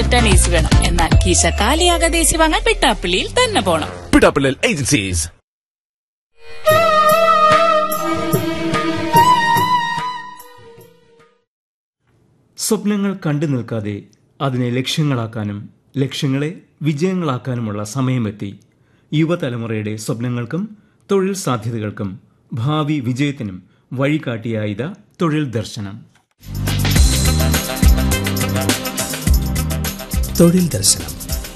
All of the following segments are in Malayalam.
ചുറ്റാൻ ഏസി വേണം എന്നാൽ കീശ കാലിയാകാതെ ഏസി വാങ്ങാൻ വെട്ടാപ്പള്ളിയിൽ തന്നെ പോണം പിടാപ്പിള്ളൽ ഏജൻസീസ് സ്വപ്നങ്ങൾ കണ്ടു നിൽക്കാതെ അതിനെ ലക്ഷ്യങ്ങളാക്കാനും ലക്ഷ്യങ്ങളെ വിജയങ്ങളാക്കാനുമുള്ള സമയമെത്തി യുവതലമുറയുടെ സ്വപ്നങ്ങൾക്കും തൊഴിൽ സാധ്യതകൾക്കും ഭാവി വിജയത്തിനും വഴികാട്ടിയായത് തൊഴിൽ ദർശനം തൊഴിൽ ദർശനം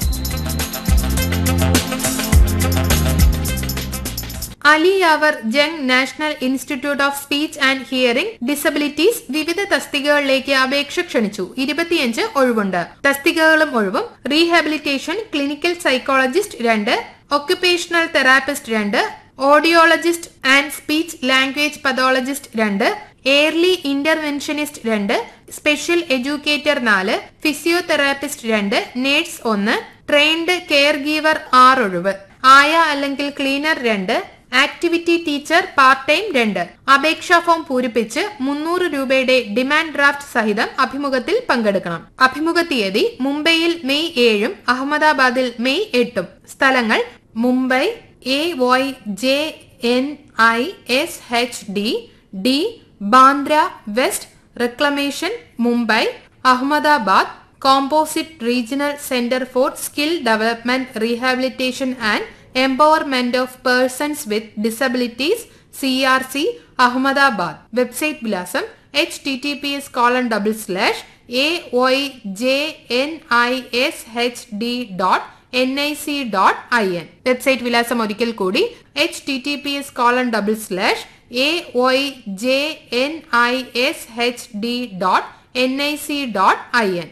Ali Yavar Jung national institute of speech and hearing disabilities വിവിധ തസ്തികകളിലേക്ക് അപേക്ഷ ക്ഷണിച്ചു ഇരുപത്തിയഞ്ച് ഒഴിവുണ്ട് തസ്തികകളും ഒഴിവും റീഹാബിലിറ്റേഷൻ ക്ലിനിക്കൽ സൈക്കോളജിസ്റ്റ് രണ്ട് ഒക്യുപേഷണൽ തെറാപ്പിസ്റ്റ് രണ്ട് audiologist and speech language pathologist രണ്ട് എയർലി ഇന്റർവെൻഷനിസ്റ്റ് രണ്ട് സ്പെഷ്യൽ എഡ്യൂക്കേറ്റർ നാല് ഫിസിയോതെറാപ്പിസ്റ്റ് രണ്ട് നേഴ്സ് ഒന്ന് ട്രെയിൻഡ് കെയർ ഗീവർ ആറ് ഒഴിവ് ആയ അല്ലെങ്കിൽ ക്ലീനർ രണ്ട് ആക്ടിവിറ്റി ടീച്ചർ പാർട്ട് ടൈം രണ്ട് അപേക്ഷാ ഫോം പൂരിപ്പിച്ച് മുന്നൂറ് രൂപയുടെ ഡിമാൻഡ് ഡ്രാഫ്റ്റ് സഹിതം അഭിമുഖത്തിൽ പങ്കെടുക്കണം അഭിമുഖ തീയതി മുംബൈയിൽ മെയ് ഏഴും അഹമ്മദാബാദിൽ മെയ് എട്ടും സ്ഥലങ്ങൾ Mumbai A Y J N I S H D D Bandra west reclamation Mumbai Ahmedabad composite regional centre for skill development rehabilitation and empowerment of persons with disabilities C R C Ahmedabad website വിലാസം H T T P S colon double slash A O J N I S H D dot N I C dot I N website വിലാസം ഒരിക്കൽ കൂടി H T T P S colon double slash A O J N I S H D dot N I C dot I N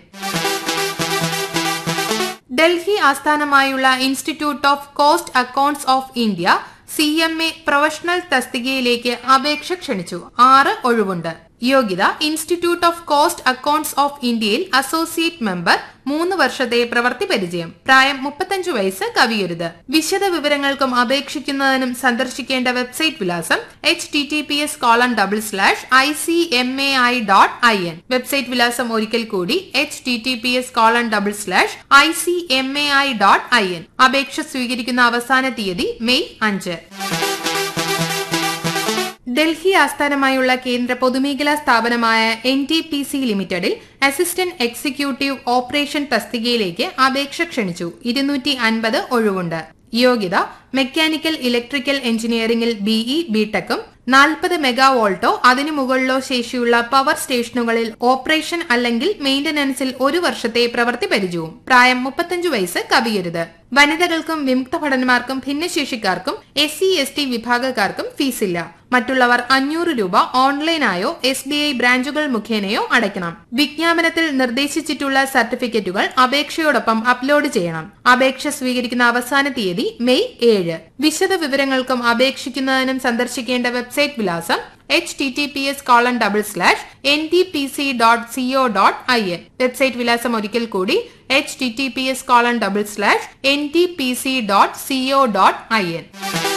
Delhi ആസ്ഥാനമായുള്ള institute of cost accounts of India C M A professional തസ്തികയിലേക്ക് അപേക്ഷ ക്ഷണിച്ചു ആറ് ഒഴിവുണ്ട് യോഗ്യത institute of cost accounts of ഇന്ത്യയിൽ അസോസിയേറ്റ് മെമ്പർ മൂന്ന് വർഷത്തെ പ്രവൃത്തി പരിചയം പ്രായം മുപ്പത്തഞ്ചു വയസ്സ് കവിയരുത് വിശദ വിവരങ്ങൾക്കും അപേക്ഷിക്കുന്നതിനും സന്ദർശിക്കേണ്ട വെബ്സൈറ്റ് വിലാസം H T T P S colon double slash I C M A I dot I N website വിലാസം ഒരിക്കൽ കൂടി H T T P S colon double slash I C M A I dot I N അപേക്ഷ സ്വീകരിക്കുന്ന അവസാന തീയതി മെയ് അഞ്ച് ഡൽഹി ആസ്ഥാനമായുള്ള കേന്ദ്ര പൊതുമേഖലാ സ്ഥാപനമായ എൻ ടി പി സി ലിമിറ്റഡിൽ അസിസ്റ്റന്റ് എക്സിക്യൂട്ടീവ് ഓപ്പറേഷൻ തസ്തികയിലേക്ക് അപേക്ഷ ക്ഷണിച്ചു ഇരുന്നൂറ്റി അൻപത് ഒഴിവുണ്ട് യോഗ്യത മെക്കാനിക്കൽ ഇലക്ട്രിക്കൽ എഞ്ചിനീയറിംഗിൽ ബിഇ ബിടെക്കും നാൽപ്പത് മെഗാവോൾട്ടോ അതിനു മുകളിലോ ശേഷിയുള്ള പവർ സ്റ്റേഷനുകളിൽ ഓപ്പറേഷൻ അല്ലെങ്കിൽ മെയിന്റനൻസിൽ ഒരു വർഷത്തെ പ്രവൃത്തി പരിചയവും പ്രായം മുപ്പത്തഞ്ചു വയസ്സ് കവിയരുത് വനിതകൾക്കും വിമുക്ത ഭടന്മാർക്കും ഭിന്നശേഷിക്കാർക്കും എസ് സി എസ് ടി വിഭാഗക്കാർക്കും ഫീസില്ല മറ്റുള്ളവർ അഞ്ഞൂറ് രൂപ ഓൺലൈനായോ എസ് ബി ഐ ബ്രാഞ്ചുകൾ മുഖേനയോ അടയ്ക്കണം വിജ്ഞാപനത്തിൽ നിർദ്ദേശിച്ചിട്ടുള്ള സർട്ടിഫിക്കറ്റുകൾ അപേക്ഷയോടൊപ്പം അപ്ലോഡ് ചെയ്യണം അപേക്ഷ സ്വീകരിക്കുന്ന അവസാന തീയതി മെയ് ഏഴ് വിശദ വിവരങ്ങൾക്കും അപേക്ഷിക്കുന്നതിനും സന്ദർശിക്കേണ്ട വെബ്സൈറ്റ് വിലാസം H T T P S colon double slash N T P C dot C O dot I N website വിലാസം ഒരിക്കൽ കൂടി H T T P S colon double slash N T P C dot C O dot I N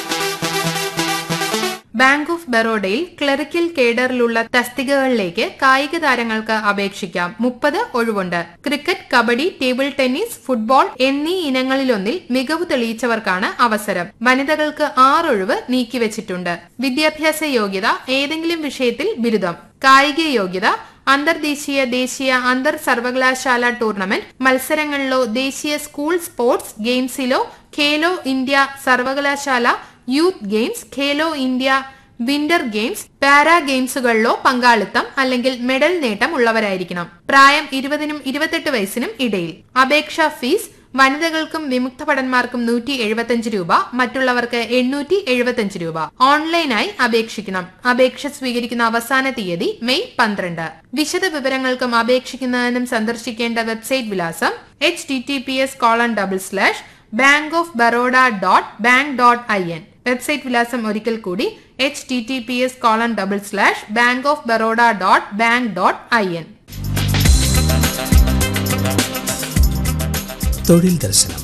bank of ബറോഡയിൽ ക്ലറിക്കൽ കേഡറിലുള്ള തസ്തികകളിലേക്ക് കായിക താരങ്ങൾക്ക് അപേക്ഷിക്കാം മുപ്പത് ഒഴിവുണ്ട് cricket kabaddi table tennis football എന്നീ ഇനങ്ങളിലൊന്നിൽ മികവ് തെളിയിച്ചവർക്കാണ് അവസരം വനിതകൾക്ക് ആറൊഴിവ് നീക്കിവച്ചിട്ടുണ്ട് വിദ്യാഭ്യാസ യോഗ്യത ഏതെങ്കിലും വിഷയത്തിൽ ബിരുദം കായിക യോഗ്യത അന്തർദേശീയ ദേശീയ അന്തർ സർവകലാശാല ടൂർണമെന്റ് മത്സരങ്ങളിലോ ദേശീയ സ്കൂൾ സ്പോർട്സ് ഗെയിംസിലോ ഖേലോ ഇന്ത്യ സർവകലാശാല youth games Khelo India winter games para ഗെയിംസുകളിലോ പങ്കാളിത്തം അല്ലെങ്കിൽ മെഡൽ നേട്ടം ഉള്ളവരായിരിക്കണം പ്രായം ഇരുപതിനും ഇരുപത്തെട്ട് വയസ്സിനും ഇടയിൽ അപേക്ഷാ ഫീസ് വനിതകൾക്കും വിമുക്ത ഭടന്മാർക്കും നൂറ്റി എഴുപത്തിയഞ്ച് രൂപ മറ്റുള്ളവർക്ക് എണ്ണൂറ്റി എഴുപത്തിയഞ്ച് രൂപ ഓൺലൈനായി അപേക്ഷിക്കണം അപേക്ഷ സ്വീകരിക്കുന്ന അവസാന തീയതി മെയ് പന്ത്രണ്ട് വിശദ വിവരങ്ങൾക്കും അപേക്ഷിക്കുന്നതിനും സന്ദർശിക്കേണ്ട വെബ്സൈറ്റ് വിലാസം H T T P S colon double slash bank of Baroda dot bank dot I N website വിലാസം ഒരിക്കൽ കൂടി H T T P S colon double slash bank of Baroda dot bank dot I N തൊഴിൽ ദർശനം